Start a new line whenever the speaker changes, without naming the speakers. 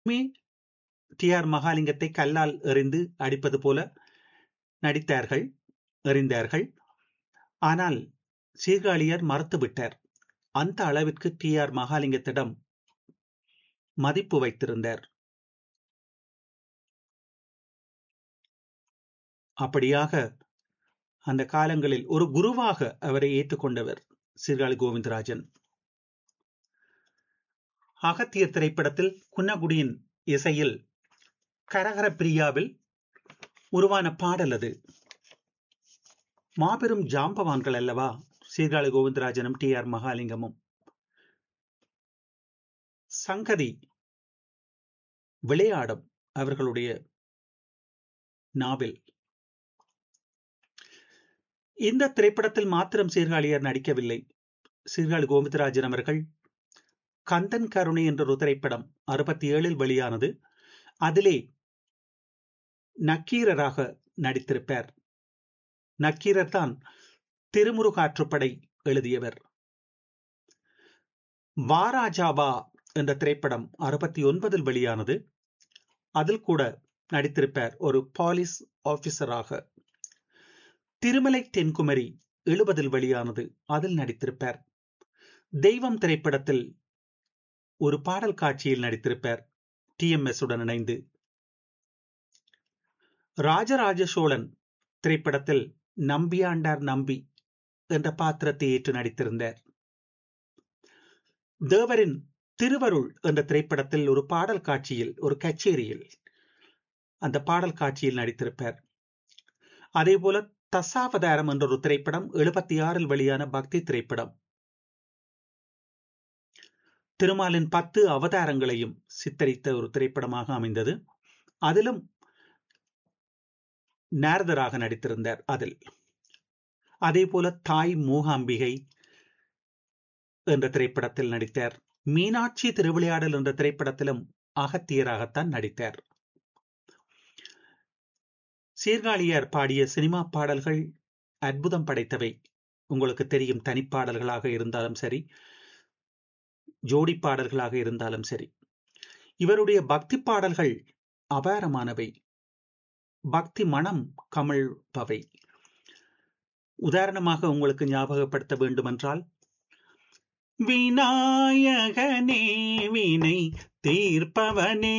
மே D R மகாலிங்கத்தை கல்லால் எறிந்து அடிப்பது போல நடித்தார்கள் எறிந்தார்கள் ஆனால் சீர்காழியர் மறுத்துவிட்டார் அந்த அளவிற்கு டி ஆர் மகாலிங்கத்திடம் மதிப்பு வைத்திருந்தார் அப்படியாக அந்த காலங்களில் ஒரு குருவாக அவரை ஏற்றுக்கொண்டவர் சீர்காழி கோவிந்தராஜன் அகத்தியர் திரைப்படத்தில் குன்னகுடியின் இசையில் கரகர பிரியாவில் உருவான பாடல் அது மாபெரும் ஜாம்பவான்கள் அல்லவா சீர்காழி கோவிந்தராஜனும் டி ஆர் மகாலிங்கமும் சங்கதி விளையாடும் அவர்களுடைய நாவில் இந்த திரைப்படத்தில் மாத்திரம் சீர்காழியர் நடிக்கவில்லை சீர்காழி கோவிந்தராஜன் அவர்கள் கந்தன் கருணை என்ற ஒரு திரைப்படம் அறுபத்தி ஏழில் வெளியானது அதிலே நக்கீரராக நடித்திருப்பார் நக்கீரர் தான் திருமுருகாற்றுப்படை எழுதியவர் வாராஜாவா என்ற திரைப்படம் அறுபத்தி ஒன்பதில் வெளியானது அதில் கூட நடித்திருப்பார் ஒரு பாலிஸ் ஆபீசராக திருமலை தென்குமரி எழுபதில் வெளியானது அதில் நடித்திருப்பார் தெய்வம் திரைப்படத்தில் ஒரு பாடல் காட்சியில் நடித்திருப்பார் டி எம் எஸ் உடன் இணைந்து ராஜராஜ சோழன் திரைப்படத்தில் நம்பியாண்டார் நம்பி என்ற பாத்திரத்தை ஏற்று நடித்திருந்தார் தேவரின் திருவருள் என்ற திரைப்படத்தில் ஒரு பாடல் காட்சியில் ஒரு கச்சேரியில் அந்த பாடல் காட்சியில் நடித்திருப்பார் அதே போல தசாவதாரம் என்ற ஒரு திரைப்படம் எழுபத்தி ஆறில் வெளியான பக்தி திரைப்படம் திருமாலின் பத்து அவதாரங்களையும் சித்தரித்த ஒரு திரைப்படமாக அமைந்தது அதிலும் நாரதராக நடித்திருந்தார் அதில் அதே போல தாய் மூகாம்பிகை என்ற திரைப்படத்தில் நடித்தார் மீனாட்சி திருவிளையாடல் என்ற திரைப்படத்திலும் அகத்தியராகத்தான் நடித்தார் சீர்காழியார் பாடிய சினிமா பாடல்கள் அற்புதம் படைத்தவை உங்களுக்கு தெரியும் தனிப்பாடல்களாக இருந்தாலும் சரி ஜோடி பாடல்களாக இருந்தாலும் சரி இவருடைய பக்தி பாடல்கள் அபாரமானவை பக்தி மனம் கமிழ்பவை உதாரணமாக உங்களுக்கு ஞாபகப்படுத்த வேண்டுமென்றால் விநாயகனே வினை தீர்ப்பவனே